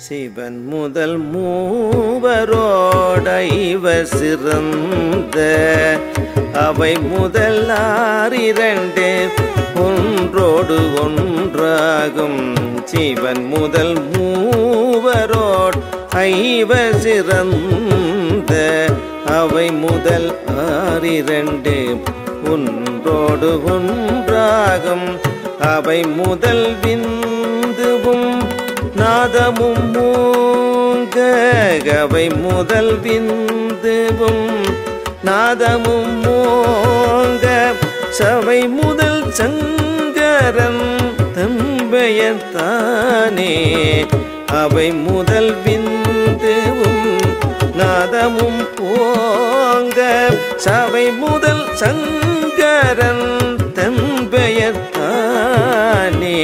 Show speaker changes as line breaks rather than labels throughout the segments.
சிவன் முதல் மூவரோடைவ சிறந்த அவை முதல் ஆறிரண்டு ஒன்றோடு ஒன்றாகும் சிவன் முதல் மூவரோட் ஐவ சிறந்த அவை முதல் ஆறிரண்டு ஒன்றோடு ஒன்றாகும் அவை முதல் விந்துவும் நாதமும் மூங்க அவை முதல் விந்துவும் நாதமும் மூங்க சவை முதல் சங்கரன் தம்பெயர்த்தானே அவை முதல் விந்துவும் நாதமும் போங்க சவை முதல் சங்கரன் தம்பெயர்த்தானே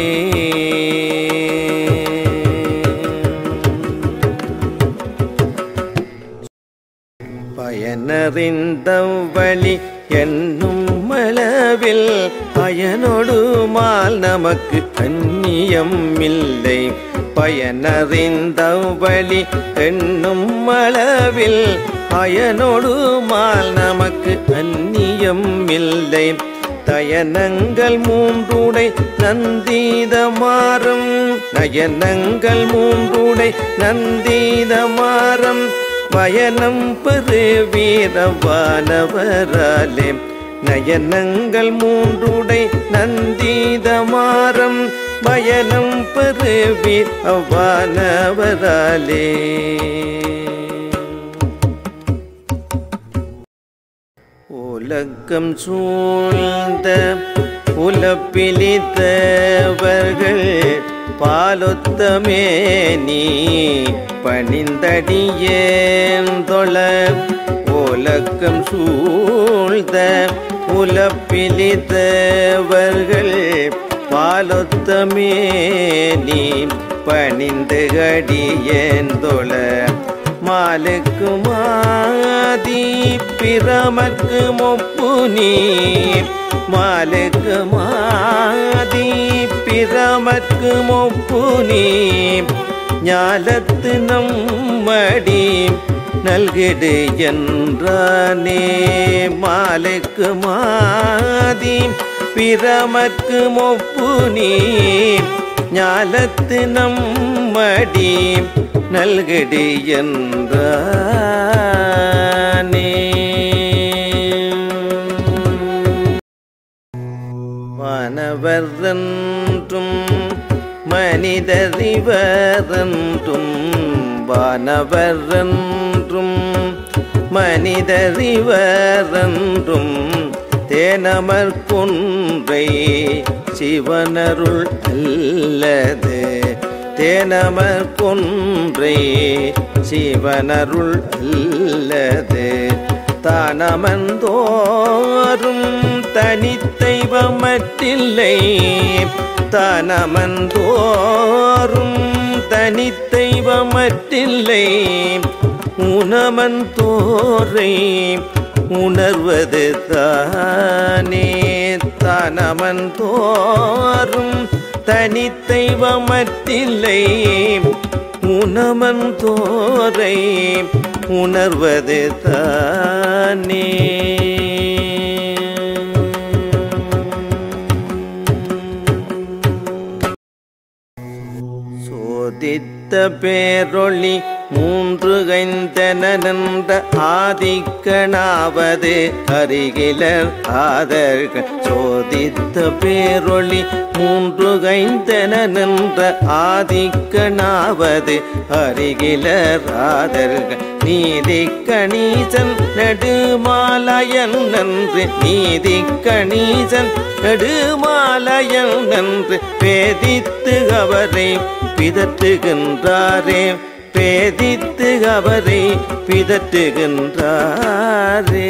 பயனறிந்த வழி என்னும் அளவில் பயனொடுமால் நமக்கு அந்நியம் இல்லை பயனறிந்த வழி என்னும் அளவில் பயனொடுமால் நமக்கு அந்நியம் இல்லை தயனங்கள் மூன்றுடை நந்தீதமாறம் நயனங்கள் மூன்றுடை நந்தீதமாறம் பயணம் பெரு வீரவானவராலே நயனங்கள் மூன்றுடை நந்தீதமாறம் பயணம் பெரு வீரவானவராலே உலகம் சூழ்ந்த உலப்பிலித்தவர்கள் பாலொத்தமே நீ பணிந்தடியேந்தொழ உலகம் சூழ்ந்த உலப்பிலித்தவர்கள் பாலொத்தமே நீ பணிந்து அடியேந்தொழ மாலுக்கு மாதி பிரமக்கு மொப்பு நீர் மாலுக்கு மாதி பிரமக்கு மொப்பு நீர் ஞாலத்து நம்மடி நல்கிடு என்றானே மாலுக்கு மாதி பிரமக்கு மொப்பு நீர் ஞாலத்து நம்மடி நல்கடி என்றானே வானவரென்றும் மனிதறிவரென்றும் வானவரென்றும் மனிதறிவரென்றும் தேனமர் குன்றை சிவனருள் அல்லது தேனமர் கொன்றை சிவனருள் அல்லது தானமந்தோறும் தனித்தைவமற்றில்லை தானமந்தோறும் தனித்தைவமற்றில்லை உணமந்தோரை உணர்வது தானே தானமந்தோறும் தனித்தைவமற்றில்லை உணமன் தோரை உணர்வது தானே சோதித்த பேரொளி மூன்று கைந்தனன்ற ஆதிக்கணாவது அருகிலர் ஆதர்கள் சோதித்த பேரொளி மூன்று கைந்தனன்ற ஆதிக்கணாவது அருகிலர் ஆதர்கள் நீதி கணீசன் நெடுமாலயன் நன்று நீதி கணீசன் நெடுமாலயன் நன்று பேதித்து அவரை பிதற்றுகின்றாரே பேதித்து அவரை பிதற்றுகின்றாரே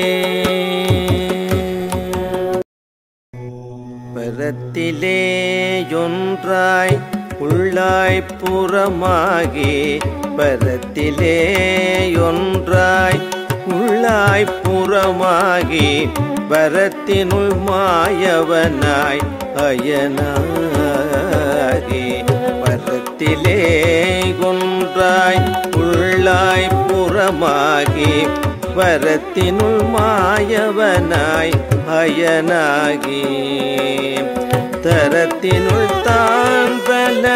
பரத்திலே ஒன்றாய் உள்ளாய் புறமாகி பரத்திலே ஒன்றாய் உள்ளாய் புறமாகி பரத்தினுள் மாயவனாய் அயனாகி பரத்திலே பரத்திலே ஒன்றாய் உள்ளாய் புறமாகி வரத்தினுள் மாயவனாய் அயனாகி தரத்தினுள் தான் பல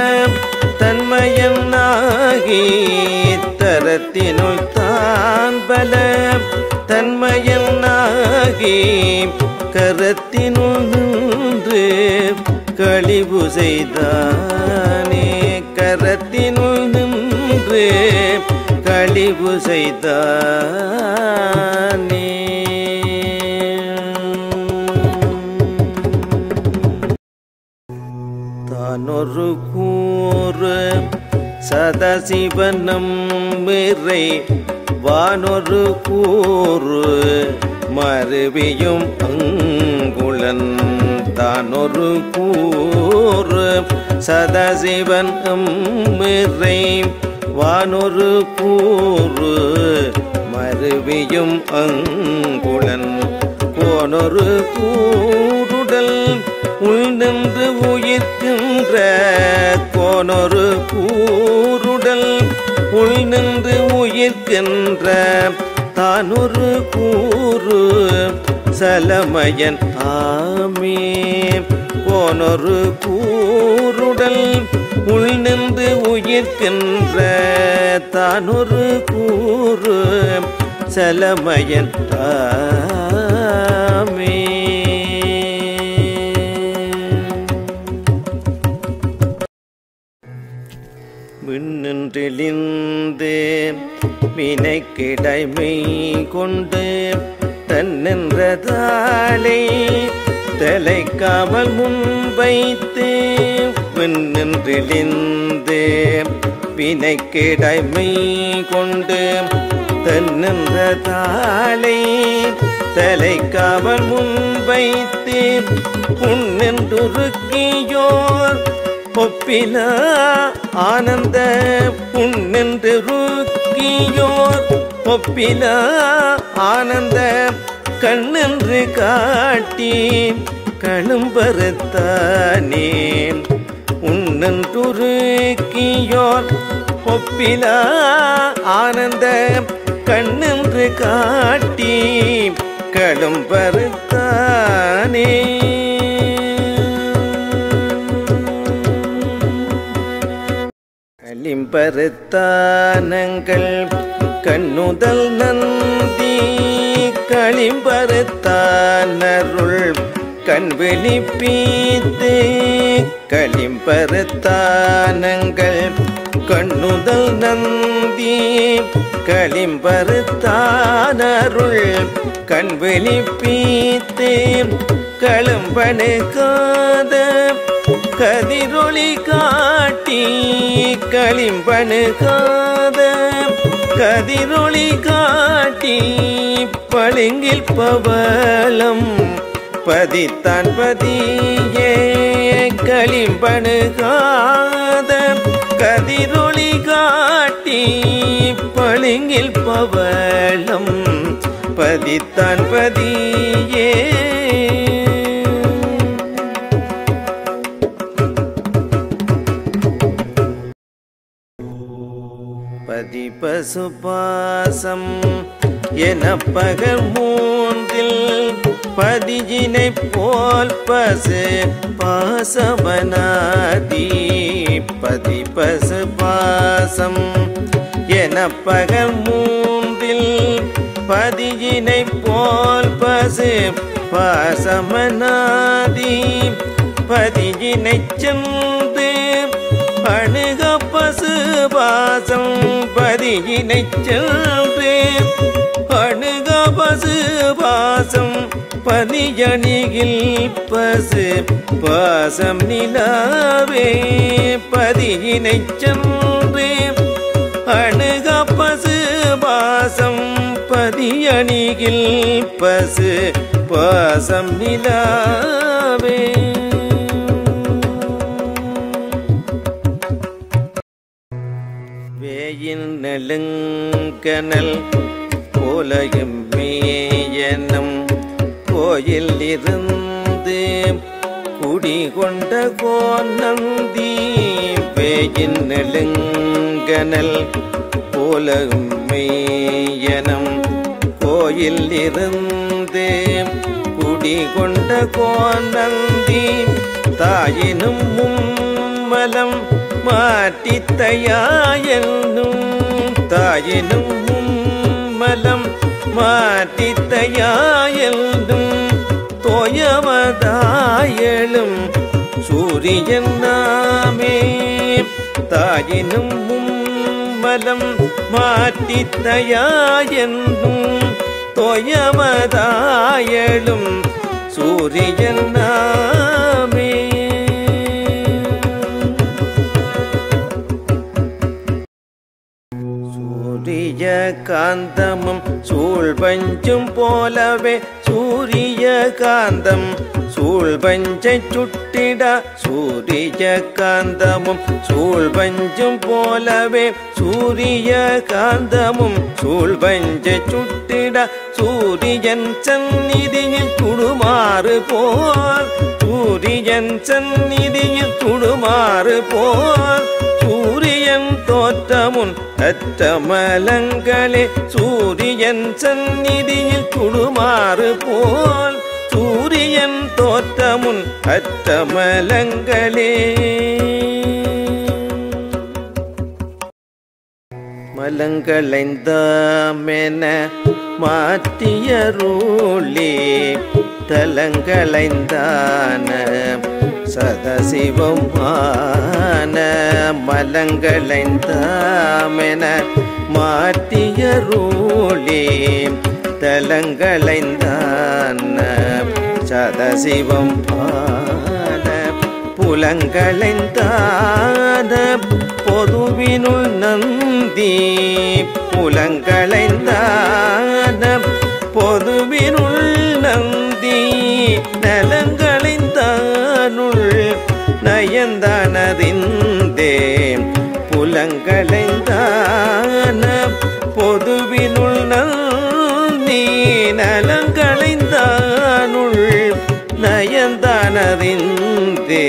தன்மயனாகி தரத்தினுள் தான் பல தன்மயனாகி கரத்தினுள் நின்று கழிவு செய்தானே கரத்தினுள் நின்று கழிவு செய்தானே தானொரு கூறு சதசிவனம் மிறை வானொரு கூறு மருவியும் அங்குளன் தானொரு கூறு சதசிவன் மிறை வானொரு கூறு மருவியும் அங்குளன் போனொரு கூருடல் உள் நின்று உயிர்க்கின்ற கோனொரு கூருடல் உள் நின்று உயிர்க்கின்ற தானொரு கூறு சலமயன் ஆமே கோனொரு கூருடல் உள் நின்று உயிர்க்கின்ற தானொரு கூறு சலமயன் ஆமே விண்ணின்றெளிந்து வினை கிடைமை கொண்டு தன்னின்றதாலே தலைக்காமல் முன் வைத்து விண்ணின்றெளிந்து வினை கிடைமை கொண்டு தன்னின்றதாலே தலைக்காமல் முன் வைத்து உன்னென்றுருக்கியோர் ஒப்பில ஆனந்த புண்ணென்று ருக்கியோர் ஒப்பில ஆனந்த கண்ணென்று காட்டி கழும்பறுத்தானே உன்னென்றுருக்கியோர் ஒப்பில ஆனந்த கண்ணென்று காட்டி கழும்பறுத்தானே களிம்பருத்தானங்கள் கண்ணுதல் நந்தி களிம்பருத்தானருள் கண் வெளிப்பீத்து களிம்பருத்தானங்கள் கண்ணுதல் நந்தி களிம்பருத்தானருள் கண் வெளிப்பீத்து களும்பனுக்காத கதிரொளி காட்டி களிம்பனுக்காத கதிரொளி காட்டி பளிங்கில் பவளம் பதித்தான் பதியே களிம்பனுக்காத கதிரொளி காட்டி பளிங்கில் பவளம் பதித்தான் பதியே பதிபசுபாசம் என பகல் மூன்றில் பதியினை போல் பசு பாசவனாதி பதிபசு பாசம் என பகல் மூன்றில் பதியினை போல் பசு பாசமனாதி பதியினை சென்று அணுக பசு பாசம் பதியினை சென்று அணுக பசு பாசம் பதியணிகில் பசு பாசம் நிலாவே பதியினை சென்று அணுக பசு பாசம் பதியணிகில் பசு பாசம் நிலாவே வேயின் நெலுங்கனல் போலையும் மேயனம் கோயில் இருந்து குடி குடிகொண்ட கோநந்தி பேயின் நெடுங்கனல் போலகும் மெய்யனம் கோயில் இருந்து குடிகொண்ட கோநந்தி தாயினும் மும்மலம் மாட்டித்தையாயனும் தாயினும் மும்மலம் மாட்டித்தையாயனும் தோயவதாயலும் சூரியன் நாமே தாயினும் மும்மலம் மாட்டித்தையாயனும் தொயமதாயலும் சூரியன் நாமே சூரிய காந்தமும் சூழ்பஞ்சும் போலவே சூரிய காந்தம் சூழ்பஞ்சை சுட்டிட சூரிய காந்தமும் சூழ்பஞ்சும் போலவே சூரிய காந்தமும் சூழ்பஞ்சை சுட்டிட சூரியன் சந்நிதியில் துடுமாறு போல் சூரியன் சந்நிதியில் துடுமாறு போல் சூரியன் தோற்றமுன் அற்றமலங்களே சூரியன் சந்நிதியில் துடுமாறு போல் சூரியன் தோற்றமுன் அற்றமலங்களே மலங்களைந்தாமென மாற்றியருளே தலங்களைந்தான சதசிவம் ஆன மலங்களைந்தாமென மாற்றியருளே தலங்களைந்தான சதசிவம் ஆன புலங்களைந்தான பொதுவினுள் நந்தி புலங்களைந்தான பொதுவினுள் நந்தி நலங்களைந்தானுள் நயந்தானதிந்தே புலங்களைந்தான பொதுவினுள் நந்தி நலங்களைந்தானுள் நயந்தானதிந்தே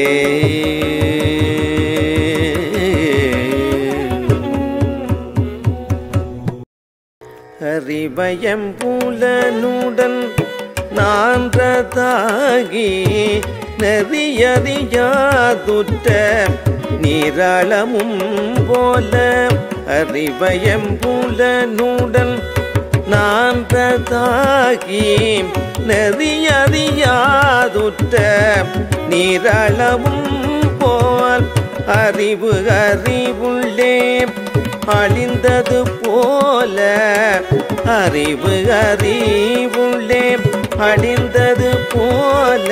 ஹரிபயம் புலனுடன் நான்றதாகி நெறியறியாதுற்ற நிரளமும் போல அறிவயம் புலனுடன் நான்றதாகி நெறியறியாதுற்ற நிரளமும் போல் அறிவு அறிவுள்ளே அழிந்தது போல அறிவு அறிவுள்ளே அழிந்தது போல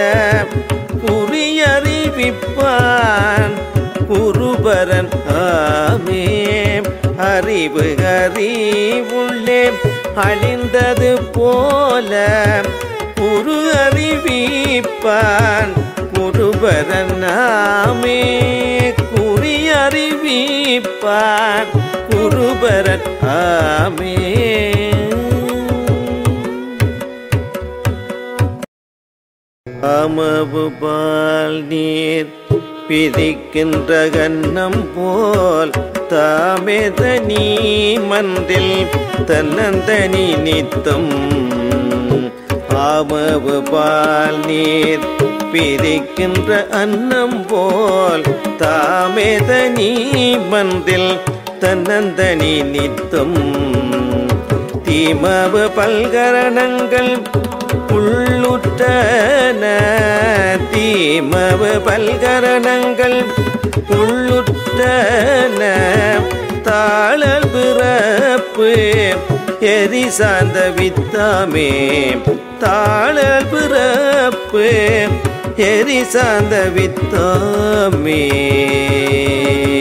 குறியறிவிப்பான் குருபரன் ஆமே அறிவு அறிவுள்ளே அழிந்தது போல குரு அறிவிப்பான் குருபரன் நாமே குறி அறிவிப்பான் குருபரன் ஆமே அமவு பால் நீர் பிதிக்கின்ற கன்னம் போல் தாமெதனி மந்தில் தன்னந்தனி நித்தம் ஆமவு பால் நீர் பிரிக்கின்ற அன்னம் போல் தாமெதனி மந்தில் தன்னந்தனி நித்தம் தீமவு பல்கரணங்கள் உள்ளுற்றன தீமவு பல்கரணங்கள் உள்ளுற்றன தாளல் பிறப்பு எரி சார்ந்த வித்தாமே தாளல் பிறப்பு எரி சார்ந்த வித்தாமே